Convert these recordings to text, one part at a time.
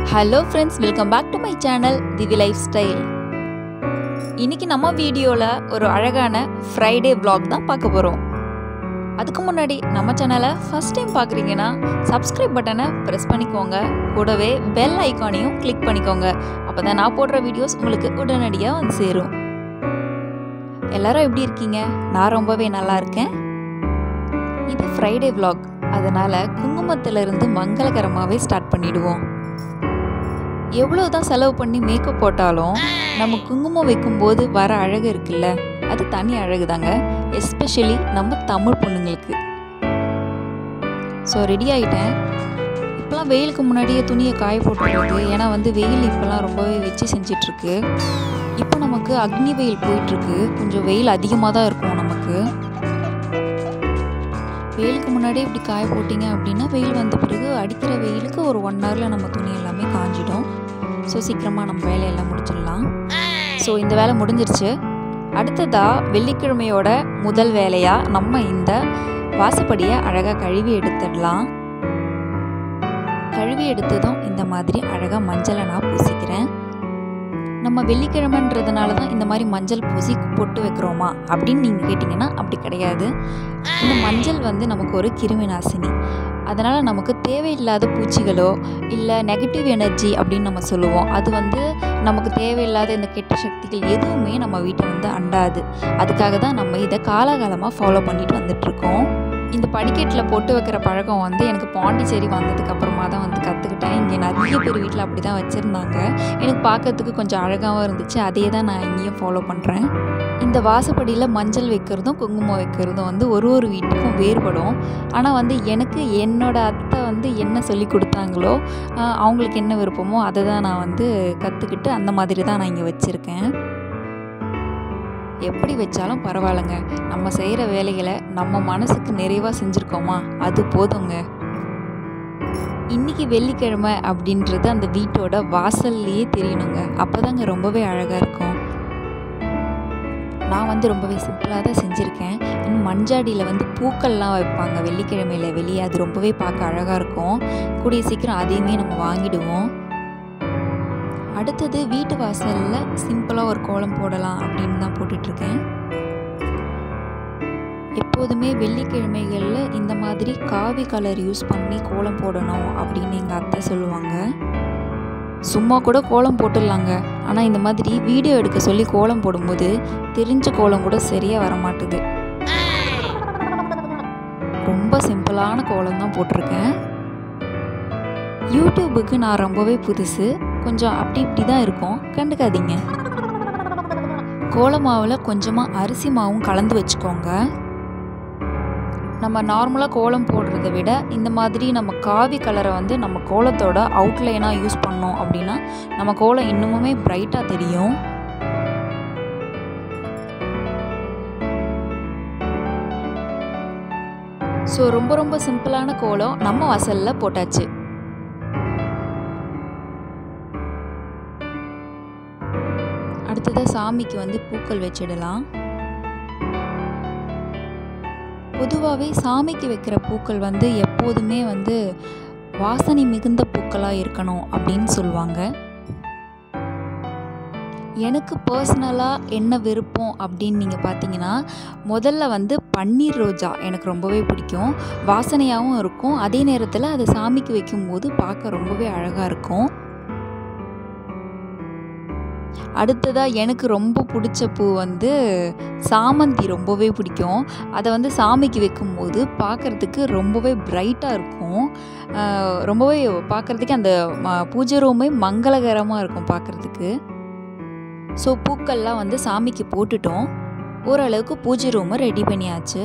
hello friends welcome back to my channel Divi lifestyle இன்னைக்கு நம்ம வீடியோவில் ஒரு அழகான ஃப்ரைடே vlog தான் பார்க்க போகிறோம் அதுக்கு முன்னாடி நம்ம சேனலை ஃபஸ்ட் டைம் பார்க்குறீங்கன்னா சப்ஸ்கிரைப் பட்டனை ப்ரெஸ் பண்ணிக்கோங்க கூடவே பெல் ஐக்கானையும் கிளிக் பண்ணிக்கோங்க அப்போ தான் நான் போடுற வீடியோஸ் உங்களுக்கு உடனடியாக வந்து சேரும் எல்லாரும் எப்படி இருக்கீங்க நான் ரொம்பவே நல்லா இருக்கேன் இது ஃப்ரைடே vlog அதனால் குங்குமத்திலிருந்து மங்களகரமாகவே ஸ்டார்ட் பண்ணிடுவோம் எவ்வளோ தான் செலவு பண்ணி மேக்கப் போட்டாலும் நம்ம குங்குமம் வைக்கும்போது வர அழகு இருக்குல்ல அது தனி அழகு தாங்க எஸ்பெஷலி நம்ம தமிழ் பொண்ணுங்களுக்கு ஸோ ரெடி ஆகிட்டேன் இப்போலாம் வெயிலுக்கு முன்னாடியே துணியை காய போட்டுருக்கு ஏன்னா வந்து வெயில் இப்போலாம் ரொம்பவே வச்சு செஞ்சிட்ருக்கு இப்போ நமக்கு அக்னி வெயில் போயிட்டுருக்கு கொஞ்சம் வெயில் அதிகமாக தான் இருக்கும் நமக்கு வெயிலுக்கு முன்னாடியே இப்படி காய போட்டிங்க அப்படின்னா வெயில் வந்த பிறகு அடிக்கிற வெயிலுக்கு ஒரு ஒன் ஹவரில் நம்ம துணி எல்லாமே காஞ்சிடும் ஸோ சீக்கிரமாக நம்ம வேலையெல்லாம் முடிச்சிடலாம் ஸோ இந்த வேலை முடிஞ்சிருச்சு அடுத்ததாக வெள்ளிக்கிழமையோட முதல் வேலையாக நம்ம இந்த வாசப்படியை அழகாக கழுவி எடுத்துடலாம் கழுவி எடுத்ததும் இந்த மாதிரி அழகாக மஞ்சளை நான் பூசிக்கிறேன் நம்ம வெள்ளிக்கிழமைன்றதுனால தான் இந்த மாதிரி மஞ்சள் பூசி பொட்டு வைக்கிறோமா அப்படின்னு நீங்கள் கேட்டிங்கன்னா அப்படி கிடையாது இந்த மஞ்சள் வந்து நமக்கு ஒரு கிருமி நாசினி அதனால் நமக்கு தேவையில்லாத பூச்சிகளோ இல்லை நெகட்டிவ் எனர்ஜி அப்படின்னு நம்ம சொல்லுவோம் அது வந்து நமக்கு தேவையில்லாத இந்த கெட்ட சக்திகள் எதுவுமே நம்ம வீட்டை வந்து அண்டாது அதுக்காக தான் நம்ம இதை காலாகாலமாக ஃபாலோ பண்ணிட்டு வந்துட்ருக்கோம் இந்த படிக்கட்டில் போட்டு வைக்கிற பழக்கம் வந்து எனக்கு பாண்டிச்சேரி வந்ததுக்கு அப்புறமா தான் வந்து கற்றுக்கிட்டேன் இங்கே நிறைய பேர் வீட்டில் அப்படி தான் வச்சுருந்தாங்க எனக்கு பார்க்கறதுக்கு கொஞ்சம் அழகாகவும் இருந்துச்சு அதே தான் நான் இங்கேயும் ஃபாலோ பண்ணுறேன் இந்த வாசப்படியில் மஞ்சள் வைக்கிறதும் குங்குமம் வைக்கிறதும் வந்து ஒரு ஒரு வீட்டுக்கும் வேறுபடும் ஆனால் வந்து எனக்கு என்னோட அத்தை வந்து என்ன சொல்லி கொடுத்தாங்களோ ஆஹ் அவங்களுக்கு என்ன விருப்பமோ அதை தான் நான் வந்து கற்றுக்கிட்டு அந்த மாதிரி தான் நான் இங்கே வச்சுருக்கேன் எப்படி வச்சாலும் பரவாயில்லைங்க நம்ம செய்கிற வேலைகளை நம்ம மனசுக்கு நிறைவாக செஞ்சுருக்கோமா அது போதுங்க இன்னைக்கு வெள்ளிக்கிழமை அப்படின்றது அந்த வீட்டோட வாசல்லையே தெரியணுங்க அப்போதாங்க ரொம்பவே அழகாக இருக்கும் நான் வந்து ரொம்பவே சிம்பிளாக தான் செஞ்சுருக்கேன் இன்னும் மஞ்சாடியில் வந்து பூக்கள்லாம் வைப்பாங்க வெள்ளிக்கிழமையில் வெளியே அது ரொம்பவே பார்க்க அழகாக இருக்கும் கூடிய சீக்கிரம் அதையுமே நம்ம வாங்கிடுவோம் அடுத்தது வீட்டு வாசலில் சிம்பிளாக ஒரு கோலம் போடலாம் அப்படின்னு தான் போட்டுட்ருக்கேன் எப்போதுமே வெள்ளிக்கிழமைகளில் இந்த மாதிரி காவி கலர் யூஸ் பண்ணி கோலம் போடணும் அப்படின்னு எங்கள் அத்தை சொல்லுவாங்க சும்மா கூட கோலம் போட்டுடலாங்க ஆனால் இந்த மாதிரி வீடியோ எடுக்க சொல்லி கோலம் போடும்போது தெரிஞ்ச கோலம் கூட சரியாக வர மாட்டுது ரொம்ப சிம்பிளான கோலம் தான் போட்டிருக்கேன் யூடியூபுக்கு நான் ரொம்பவே புதுசு கொஞ்சம் அப்படி இப்படி தான் இருக்கும் கண்டுக்காதீங்க கோல மாவில் கொஞ்சமாக அரிசி மாவும் கலந்து வச்சுக்கோங்க நம்ம நார்மலாக கோலம் போடுறத விட இந்த மாதிரி நம்ம காவி கலரை வந்து நம்ம கோலத்தோட அவுட்லைனாக யூஸ் பண்ணோம் அப்படின்னா நம்ம கோலம் இன்னுமுமே பிரைட்டாக தெரியும் ஸோ ரொம்ப ரொம்ப சிம்பிளான கோலம் நம்ம வாசலில் போட்டாச்சு அடுத்ததாக சாமிக்கு வந்து பூக்கள் வச்சிடலாம் பொதுவாகவே சாமிக்கு வைக்கிற பூக்கள் வந்து எப்போதுமே வந்து வாசனை மிகுந்த பூக்களாக இருக்கணும் அப்படின்னு சொல்லுவாங்க எனக்கு பர்சனலாக என்ன விருப்பம் அப்படின்னு நீங்கள் பார்த்தீங்கன்னா முதல்ல வந்து பன்னீர் ரோஜா எனக்கு ரொம்பவே பிடிக்கும் வாசனையாகவும் இருக்கும் அதே நேரத்தில் அதை சாமிக்கு வைக்கும்போது பார்க்க ரொம்பவே அழகாக இருக்கும் அடுத்ததாக எனக்கு ரொம்ப பிடிச்ச பூ வந்து சாமந்தி ரொம்பவே பிடிக்கும் அதை வந்து சாமிக்கு வைக்கும்போது பார்க்குறதுக்கு ரொம்பவே பிரைட்டாக இருக்கும் ஆஹ் ரொம்பவே பார்க்குறதுக்கு அந்த ம- பூஜை ரூமே மங்களகரமாக இருக்கும் பார்க்குறதுக்கு ஸோ பூக்கள்லாம் வந்து சாமிக்கு போட்டுட்டோம் ஓரளவுக்கு பூஜை ரூமை ரெடி பண்ணியாச்சு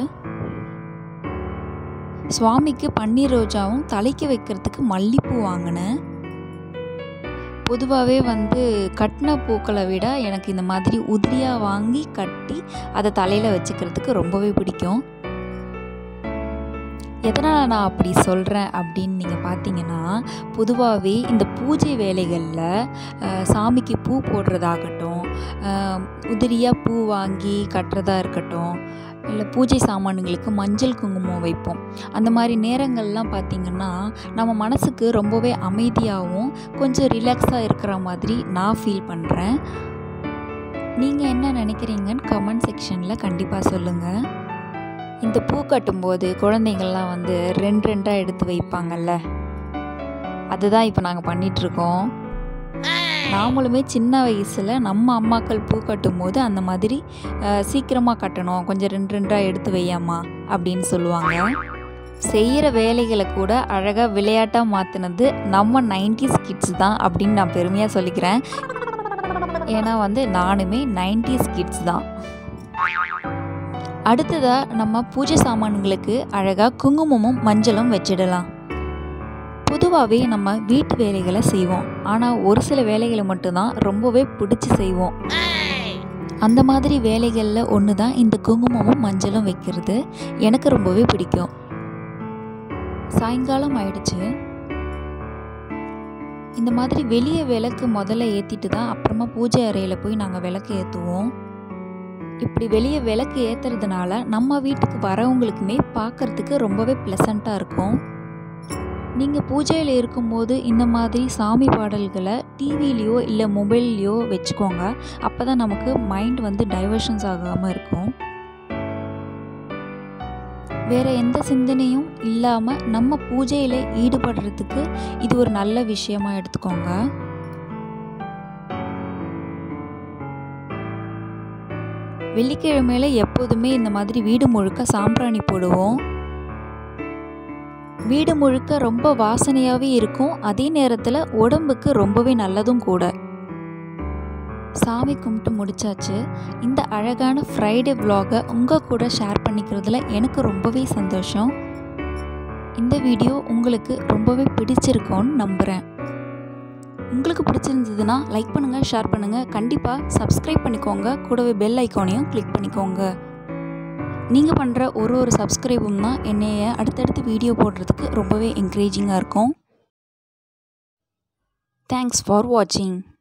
சுவாமிக்கு பன்னீர் ரோஜாவும் தலைக்கு வைக்கிறதுக்கு மல்லிப்பூ வாங்கினேன் பொதுவாகவே வந்து கட்டின பூக்களை விட எனக்கு இந்த மாதிரி உதிரியாக வாங்கி கட்டி அதை தலையில் வச்சுக்கிறதுக்கு ரொம்பவே பிடிக்கும் எதனால் நான் அப்படி சொல்கிறேன் அப்படின்னு நீங்கள் பார்த்தீங்கன்னா பொதுவாகவே இந்த பூஜை வேலைகளில் அஹ், சாமிக்கு பூ போடுறதாகட்டும் அஹ், உதிரியாக பூ வாங்கி கட்டுறதா இருக்கட்டும் இல்லை பூஜை சாமான்களுக்கு மஞ்சள் குங்குமம் வைப்போம் அந்த மாதிரி நேரங்கள்லாம் பார்த்திங்கன்னா நம்ம மனசுக்கு ரொம்பவே அமைதியாகவும் கொஞ்சம் ரிலாக்ஸாக இருக்கிற மாதிரி நான் ஃபீல் பண்ணுறேன் நீங்கள் என்ன நினைக்கிறீங்கன்னு கமெண்ட் செக்ஷனில் கண்டிப்பாக சொல்லுங்கள் இந்த பூ கட்டும்போது குழந்தைங்கள்லாம் வந்து ரெண்டு ரெண்டாக எடுத்து வைப்பாங்கல்ல அதுதான் இப்போ நாங்கள் பண்ணிகிட்ருக்கோம் நாமளுமே சின்ன வயசில் நம்ம அம்மாக்கள் பூ கட்டும்போது அந்த மாதிரி அஹ், சீக்கிரமாக கட்டணும் கொஞ்சம் ரெண்டு ரெண்டாக எடுத்து வையாம்மா அப்படின்னு சொல்லுவாங்க செய்கிற வேலைகளை கூட அழகாக விளையாட்டாக மாற்றினது நம்ம 90s கிட்ஸ் தான் அப்படின்னு நான் பெருமையாக சொல்லிக்கிறேன் ஏன்னா வந்து நானுமே 90s கிட்ஸ் தான் அடுத்ததாக நம்ம பூஜை சாமான்களுக்கு அழகாக குங்குமமும் மஞ்சளும் வச்சிடலாம் பொதுவாகவே நம்ம வீட்டு வேலைகளை செய்வோம் ஆனால் ஒரு சில வேலைகளை மட்டும்தான் ரொம்பவே பிடிச்சி செய்வோம் அந்த மாதிரி வேலைகளில் ஒன்று தான் இந்த குங்குமமும் மஞ்சளும் வைக்கிறது எனக்கு ரொம்பவே பிடிக்கும் சாயங்காலம் ஆயிடுச்சு இந்த மாதிரி வெளியே விளக்கு முதல்ல ஏற்றிட்டு தான் அப்புறமா பூஜை அறையில் போய் நாங்கள் விளக்கு ஏற்றுவோம் இப்படி வெளியே விளக்கு ஏற்றுறதுனால நம்ம வீட்டுக்கு வரவங்களுக்குமே பார்க்கறதுக்கு ரொம்பவே ப்ளசண்ட்டாக இருக்கும் நீங்கள் பூஜையில் இருக்கும்போது இந்த மாதிரி சாமி பாடல்களை டிவிலேயோ இல்லை மொபைல்லையோ வச்சுக்கோங்க அப்போ தான் நமக்கு மைண்ட் வந்து டைவர்ஷன்ஸ் ஆகாமல் இருக்கும் வேற எந்த சிந்தனையும் இல்லாமல் நம்ம பூஜையில் ஈடுபடுறதுக்கு இது ஒரு நல்ல விஷயமா எடுத்துக்கோங்க வெள்ளிக்கிழமையில எப்போதுமே இந்த மாதிரி வீடு முழுக்க சாம்பிராணி போடுவோம் வீடு முழுக்க ரொம்ப வாசனையாகவே இருக்கும் அதே நேரத்தில் உடம்புக்கு ரொம்பவே நல்லதும் கூட சாமி கும்பிட்டு முடிச்சாச்சு இந்த அழகான ஃப்ரைடே vlog-அ உங்கள் கூட ஷேர் பண்ணிக்கிறதுல எனக்கு ரொம்பவே சந்தோஷம் இந்த வீடியோ உங்களுக்கு ரொம்பவே பிடிச்சிருக்கோன்னு நம்புகிறேன் உங்களுக்கு பிடிச்சிருந்ததுன்னா லைக் பண்ணுங்கள் ஷேர் பண்ணுங்கள் கண்டிப்பாக சப்ஸ்கிரைப் பண்ணிக்கோங்க கூடவே பெல் ஐக்கானையும் கிளிக் பண்ணிக்கோங்க நீங்கள் பண்ணுற ஒரு ஒரு சப்ஸ்கிரைபும் தான் என்னைய அடுத்தடுத்து வீடியோ போடுறதுக்கு ரொம்பவே என்கரேஜிங்காக இருக்கும் தேங்க்ஸ் ஃபார் வாட்சிங்